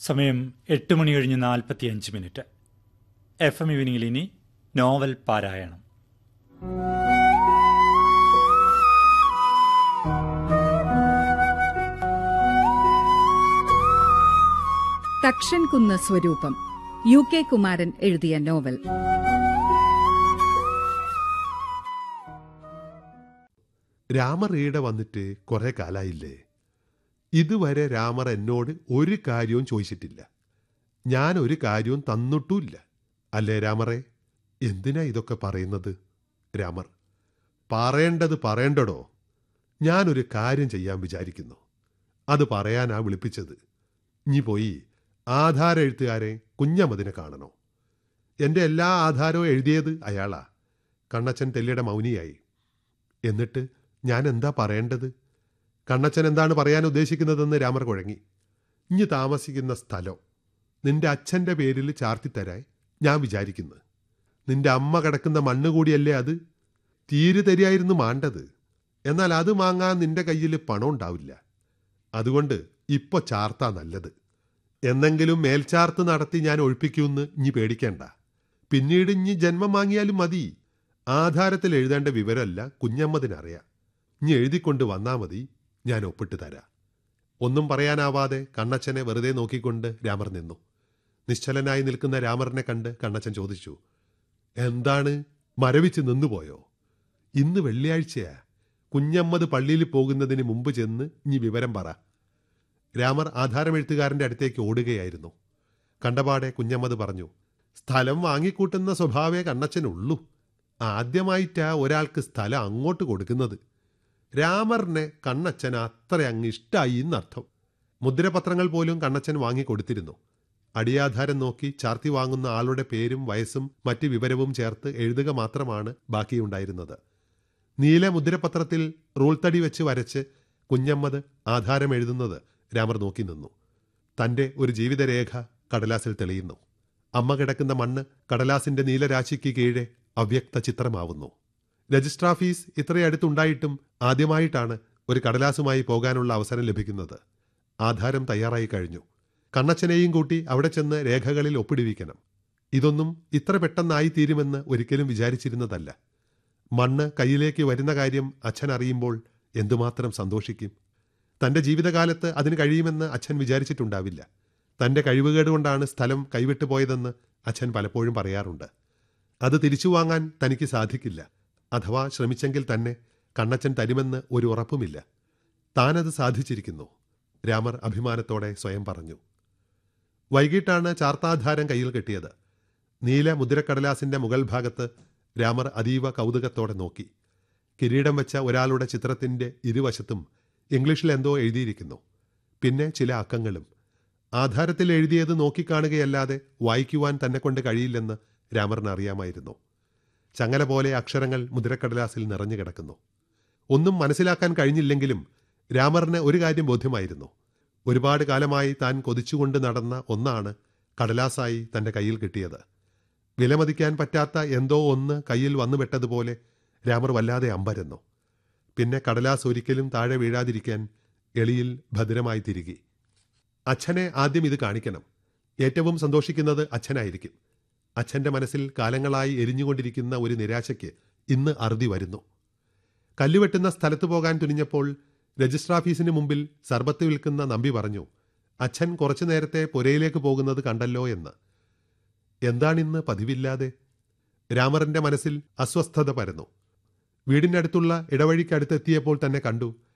സമയം എട്ട് മണി കഴിഞ്ഞ് നാൽപ്പത്തിയഞ്ച് മിനിറ്റ് എഫ് എം ഇവനിങ്ങിൽ ഇനി നോവൽ പാരായണം തക്ഷൻ കുന്ന് സ്വരൂപം യു കെ കുമാരൻ എഴുതിയ നോവൽ രാമർ ഈടെ വന്നിട്ട് കുറെ കാലായില്ലേ ഇതുവരെ രാമർ എന്നോട് ഒരു കാര്യവും ചോദിച്ചിട്ടില്ല ഞാൻ ഒരു കാര്യവും തന്നിട്ടുമില്ല അല്ലേ രാമറെ എന്തിനാ ഇതൊക്കെ പറയുന്നത് രാമർ പറയേണ്ടത് പറയേണ്ടടോ ഞാനൊരു കാര്യം ചെയ്യാൻ വിചാരിക്കുന്നു അത് പറയാനാ വിളിപ്പിച്ചത് ഇനി പോയി ആധാര എഴുത്തുകാരെ കുഞ്ഞമ്മതിനെ കാണണോ എൻ്റെ എല്ലാ ആധാരവും എഴുതിയത് അയാളാ കണ്ണച്ചൻ തെല്ലിയുടെ മൗനിയായി എന്നിട്ട് ഞാൻ എന്താ പറയേണ്ടത് കണ്ണച്ചൻ എന്താണ് പറയാൻ ഉദ്ദേശിക്കുന്നതെന്ന് രാമർ കുഴങ്ങി ഇഞ്ഞ് താമസിക്കുന്ന സ്ഥലം നിന്റെ അച്ഛൻ്റെ പേരിൽ ചാർത്തിത്തരാൻ ഞാൻ വിചാരിക്കുന്നു നിന്റെ അമ്മ കിടക്കുന്ന മണ്ണ് കൂടിയല്ലേ അത് തീര് തരിയായിരുന്നു മാണ്ടത് എന്നാൽ അത് വാങ്ങാൻ നിന്റെ കയ്യിൽ പണം ഉണ്ടാവില്ല അതുകൊണ്ട് ഇപ്പൊ ചാർത്താ നല്ലത് എന്നെങ്കിലും മേൽചാർത്ത് നടത്തി ഞാൻ ഒഴിപ്പിക്കുമെന്ന് ഇനി പേടിക്കേണ്ട പിന്നീട് ഇനി ജന്മം വാങ്ങിയാലും മതി ആധാരത്തിൽ എഴുതേണ്ട വിവരമല്ല കുഞ്ഞമ്മതിനറിയാം ഇനി എഴുതിക്കൊണ്ട് വന്നാ മതി ഞാൻ ഒപ്പിട്ട് തരാം ഒന്നും പറയാനാവാതെ കണ്ണച്ചനെ വെറുതെ നോക്കിക്കൊണ്ട് രാമർ നിന്നു നിശ്ചലനായി നിൽക്കുന്ന രാമറിനെ കണ്ട് കണ്ണച്ചൻ ചോദിച്ചു എന്താണ് മരവിച്ച് നിന്നുപോയോ ഇന്ന് വെള്ളിയാഴ്ചയാ കുഞ്ഞമ്മത് പള്ളിയിൽ പോകുന്നതിന് മുമ്പ് ചെന്ന് ഇനി വിവരം പറ രാമർ ആധാരമെഴുത്തുകാരന്റെ അടുത്തേക്ക് ഓടുകയായിരുന്നു കണ്ടപാടെ കുഞ്ഞമ്മത് പറഞ്ഞു സ്ഥലം വാങ്ങിക്കൂട്ടുന്ന സ്വഭാവേ കണ്ണച്ചനുള്ളൂ ആദ്യമായിട്ടാ ഒരാൾക്ക് സ്ഥലം അങ്ങോട്ട് കൊടുക്കുന്നത് രാമറിനെ കണ്ണച്ചൻ അത്ര അങ്ങ് ഇഷ്ടായി എന്നർത്ഥം മുദ്രപത്രങ്ങൾ പോലും കണ്ണച്ചൻ വാങ്ങിക്കൊടുത്തിരുന്നു അടിയാധാരം നോക്കി ചാർത്തി വാങ്ങുന്ന ആളുടെ പേരും വയസ്സും മറ്റ് വിവരവും ചേർത്ത് എഴുതുക മാത്രമാണ് ബാക്കിയുണ്ടായിരുന്നത് നീല മുദ്രപത്രത്തിൽ റൂൾ തടി വെച്ച് വരച്ച് കുഞ്ഞമ്മത് ആധാരം എഴുതുന്നത് രാമർ നോക്കി നിന്നു തന്റെ ഒരു ജീവിതരേഖ കടലാസിൽ തെളിയുന്നു അമ്മ കിടക്കുന്ന മണ്ണ് കടലാസിന്റെ നീലരാശിക്ക് കീഴെ അവ്യക്ത ചിത്രമാവുന്നു രജിസ്റ്റർ ഓഫീസ് ഇത്രയടുത്തുണ്ടായിട്ടും ആദ്യമായിട്ടാണ് ഒരു കടലാസുമായി പോകാനുള്ള അവസരം ലഭിക്കുന്നത് ആധാരം തയ്യാറായി കഴിഞ്ഞു കണ്ണച്ചനെയും കൂട്ടി അവിടെ ചെന്ന് രേഖകളിൽ ഒപ്പിടുവിക്കണം ഇതൊന്നും ഇത്ര പെട്ടെന്നായി തീരുമെന്ന് ഒരിക്കലും വിചാരിച്ചിരുന്നതല്ല മണ്ണ് കയ്യിലേക്ക് വരുന്ന കാര്യം അച്ഛൻ അറിയുമ്പോൾ എന്തുമാത്രം സന്തോഷിക്കും തന്റെ ജീവിതകാലത്ത് അതിന് കഴിയുമെന്ന് അച്ഛൻ വിചാരിച്ചിട്ടുണ്ടാവില്ല തന്റെ കഴിവുകേട് കൊണ്ടാണ് സ്ഥലം കൈവിട്ടു പോയതെന്ന് അച്ഛൻ പലപ്പോഴും പറയാറുണ്ട് അത് തിരിച്ചു വാങ്ങാൻ തനിക്ക് സാധിക്കില്ല അഥവാ ശ്രമിച്ചെങ്കിൽ തന്നെ കണ്ണച്ചൻ തരുമെന്ന് ഒരു ഉറപ്പുമില്ല താനത് സാധിച്ചിരിക്കുന്നു രാമർ അഭിമാനത്തോടെ സ്വയം പറഞ്ഞു വൈകിട്ടാണ് ചാർത്താധാരം കയ്യിൽ കിട്ടിയത് നീല മുദ്രക്കടലാസിന്റെ മുകൾ ഭാഗത്ത് രാമർ അതീവ കൗതുകത്തോടെ നോക്കി കിരീടം വെച്ച ഒരാളുടെ ചിത്രത്തിന്റെ ഇരുവശത്തും ഇംഗ്ലീഷിൽ എന്തോ എഴുതിയിരിക്കുന്നു പിന്നെ ചില അക്കങ്ങളും ആധാരത്തിൽ എഴുതിയത് നോക്കിക്കാണുകയല്ലാതെ വായിക്കുവാൻ തന്നെ കൊണ്ട് കഴിയില്ലെന്ന് രാമറിന് അറിയാമായിരുന്നു ചങ്ങല പോലെ അക്ഷരങ്ങൾ മുദ്രക്കടലാസിൽ നിറഞ്ഞു കിടക്കുന്നു ഒന്നും മനസ്സിലാക്കാൻ കഴിഞ്ഞില്ലെങ്കിലും രാമറിന് ഒരു കാര്യം ബോധ്യമായിരുന്നു ഒരുപാട് കാലമായി താൻ കൊതിച്ചുകൊണ്ട് നടന്ന ഒന്നാണ് കടലാസായി തന്റെ കയ്യിൽ കിട്ടിയത് വിലമതിക്കാൻ പറ്റാത്ത എന്തോ ഒന്ന് കയ്യിൽ വന്നുപെട്ടതുപോലെ രാമർ വല്ലാതെ അമ്പരന്നു പിന്നെ കടലാസ് ഒരിക്കലും താഴെ വീഴാതിരിക്കാൻ എളിയിൽ ഭദ്രമായി തിരികെ അച്ഛനെ ആദ്യം ഇത് കാണിക്കണം ഏറ്റവും സന്തോഷിക്കുന്നത് അച്ഛനായിരിക്കും അച്ഛന്റെ മനസ്സിൽ കാലങ്ങളായി എരിഞ്ഞുകൊണ്ടിരിക്കുന്ന ഒരു നിരാശയ്ക്ക് ഇന്ന് അറുതി വരുന്നു കല്ലുവെട്ടുന്ന സ്ഥലത്ത് പോകാൻ തുനിഞ്ഞപ്പോൾ രജിസ്റ്റർ ഓഫീസിന് മുമ്പിൽ സർബത്ത് വിൽക്കുന്ന നമ്പി പറഞ്ഞു അച്ഛൻ കുറച്ചു നേരത്തെ പുരയിലേക്ക് പോകുന്നത് കണ്ടല്ലോ എന്ന് എന്താണിന്ന് പതിവില്ലാതെ രാമറിന്റെ മനസ്സിൽ അസ്വസ്ഥത പരന്നു വീടിനടുത്തുള്ള ഇടവഴിക്കടുത്തെത്തിയപ്പോൾ തന്നെ കണ്ടു